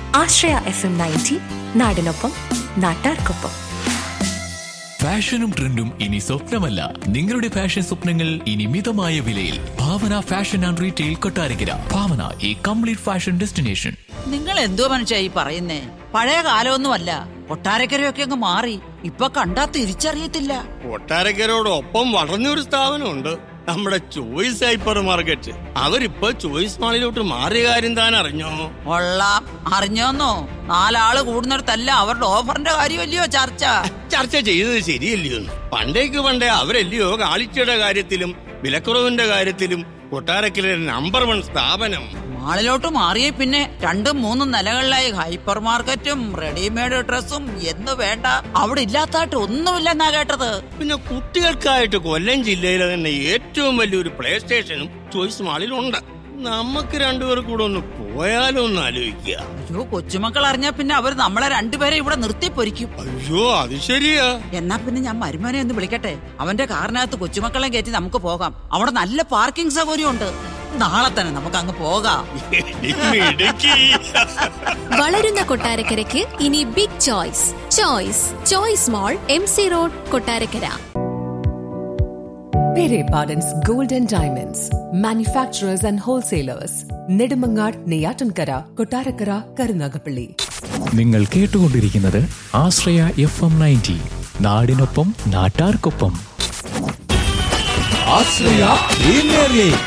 ആശ്രയ F M ninety നാടിനൊപ്പം നാട്ടാർക്കൊപ്പം ഫാഷനും ട്രെൻഡും ഇനി സ്വപ്നമല്ല നിങ്ങളുടെ ഫാഷൻ സ്വപ്നങ്ങൾ ഇനി മിതമായ വിലയിൽ Bhavana fashion and retail Kottarakkara Bhavana ഈ കംപ്ലീറ്റ് ഫാഷൻ ഡെസ്റ്റിനേഷൻ നിങ്ങൾ എന്തോ മനുഷ്യ ഈ പറയുന്നേ പഴയ കാലമൊന്നുമല്ല കൊട്ടാരക്കരയൊക്കെ അങ്ങ് മാറി ഇപ്പൊ കണ്ടാ തിരിച്ചറിയത്തില്ല കൊട്ടാരക്കരോടൊപ്പം വളർന്നൊരു സ്ഥാപനമുണ്ട് നമ്മുടെ ചോയ്സ് ഹൈപ്പർ മാർക്കറ്റ് അവരിപ്പോ ചോയ്സ് മാളിലോട്ട് മാറിയ കാര്യം താൻ അറിഞ്ഞോ കൊള്ളാം അറിഞ്ഞോന്നോ നാലാള് കൂടുന്നിടത്തല്ല അവരുടെ ഓഫറിന്റെ കാര്യമല്ലയോ ചർച്ച ചർച്ച ചെയ്തത് ശരിയല്ലയോ പണ്ടേക്ക് പണ്ടേ അവരല്ലയോ കാളിച്ചയുടെ കാര്യത്തിലും വിലക്കുറവിന്റെ കാര്യത്തിലും കൊട്ടാരക്കര നമ്പർ വൺ സ്ഥാപനം മാളിലോട്ട് മാറിയ പിന്നെ രണ്ടും മൂന്നും നിലകളിലായി ഹൈപ്പർ മാർക്കറ്റും റെഡിമെയ്ഡ് ഡ്രസ്സും എന്ന് വേണ്ട അവിടെ ഇല്ലാത്തായിട്ട് ഒന്നുമില്ലെന്നാ കേട്ടത് പിന്നെ കുട്ടികൾക്കായിട്ട് കൊല്ലം ജില്ലയിലെ തന്നെ ഏറ്റവും വലിയൊരു പ്ലേ സ്റ്റേഷനും ചോയ്സ് മാളിലുണ്ട് നമുക്ക് രണ്ടുപേർ കൂടെ ഒന്ന് പോയാലോ ഒന്ന് ആലോചിക്കുക അയ്യോ കൊച്ചുമക്കൾ അറിഞ്ഞാ പിന്നെ അവർ നമ്മളെ രണ്ടുപേരെ ഇവിടെ നിർത്തി പൊരിക്കും അയ്യോ അത് ശരിയാ എന്നാ പിന്നെ ഞാൻ മരുമോനെ ഒന്ന് വിളിക്കട്ടെ അവന്റെ കാറിനകത്ത് കൊച്ചുമക്കളെ കയറ്റി നമുക്ക് പോകാം അവിടെ നല്ല പാർക്കിംഗ് സൗകര്യമുണ്ട് നാളെ തന്നെ നമുക്ക് അങ്ങ് പോകാം ഇടുക്കി വളരുന്ന കൊട്ടാരക്കരയ്ക്ക് ഇനി big choice choice choice mall M C road Kottarakkara Pere Pardon's Gold and Diamonds, manufacturers and wholesalers, Nedumangad, Neyatankara, Kotarakara, Karunagapalli. നിങ്ങൾ കേട്ടുകൊണ്ടിരിക്കുന്നത് ആശ്രയ എഫ് എം നയൻറ്റി നാടിനൊപ്പം നാട്ടാർക്കൊപ്പം Ashraya premier league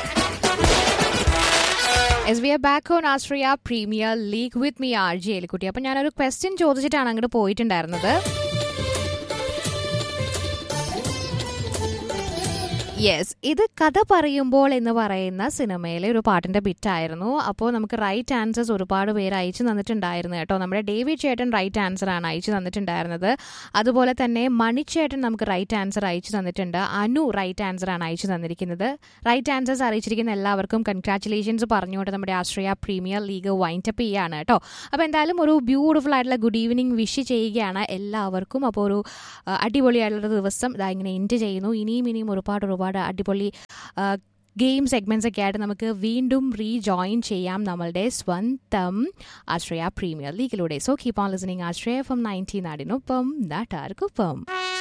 S V R back on Ashraya premier league with me R G എലിക്കുട്ടി അപ്പം ഞാനൊരു question ചോദിച്ചിട്ടാണ് അങ്ങോട്ട് പോയിട്ടുണ്ടായിരുന്നത് yes ഇത് കഥ പറയുമ്പോൾ എന്ന് പറയുന്ന സിനിമയിലെ ഒരു പാട്ടിന്റെ ബിറ്റായിരുന്നു അപ്പോൾ നമുക്ക് റൈറ്റ് ആൻസേഴ്സ് ഒരുപാട് പേര് അയച്ചു തന്നിട്ടുണ്ടായിരുന്നു കേട്ടോ നമ്മുടെ ഡേവിഡ് ചേട്ടൻ റൈറ്റ് ആൻസർ ആണ് അയച്ചു തന്നിട്ടുണ്ടായിരുന്നത് അതുപോലെ തന്നെ മണിച്ചേട്ടൻ നമുക്ക് റൈറ്റ് ആൻസർ അയച്ചു തന്നിട്ടുണ്ട് അനു റൈറ്റ് ആൻസർ ആണ് അയച്ചു തന്നിരിക്കുന്നത് റൈറ്റ് ആൻസേഴ്സ് അറിയിച്ചിരിക്കുന്ന എല്ലാവർക്കും കൺഗ്രാറ്റുലേഷൻസ് പറഞ്ഞുകൊണ്ട് നമ്മുടെ ആസ്ട്രിയ പ്രീമിയർ ലീഗ് വൈൻഡപ്പ് ചെയ്യാണ് കേട്ടോ അപ്പോൾ എന്തായാലും ഒരു ബ്യൂട്ടിഫുൾ ആയിട്ടുള്ള ഗുഡ് ഈവനിങ് വിഷ് ചെയ്യുകയാണ് എല്ലാവർക്കും അപ്പോൾ ഒരു ആ, അടിപൊളിയായിട്ടുള്ള ദിവസം ഇതാ ഇങ്ങനെ എൻഡ് ചെയ്യുന്നു ഇനിയും ഇനിയും ഒരുപാട് ഒരുപാട് അടിപൊളി ഗെയിം സെഗ്മെന്റ്സ് ഒക്കെ ആയിട്ട് നമുക്ക് വീണ്ടും റീജോയിൻ ചെയ്യാം നമ്മളുടെ സ്വന്തം ആശ്രയ പ്രീമിയർ ലീഗിലൂടെ so keep on listening Ashraya from nineteen നാടിനൊപ്പം നാട്ടാർക്കൊപ്പം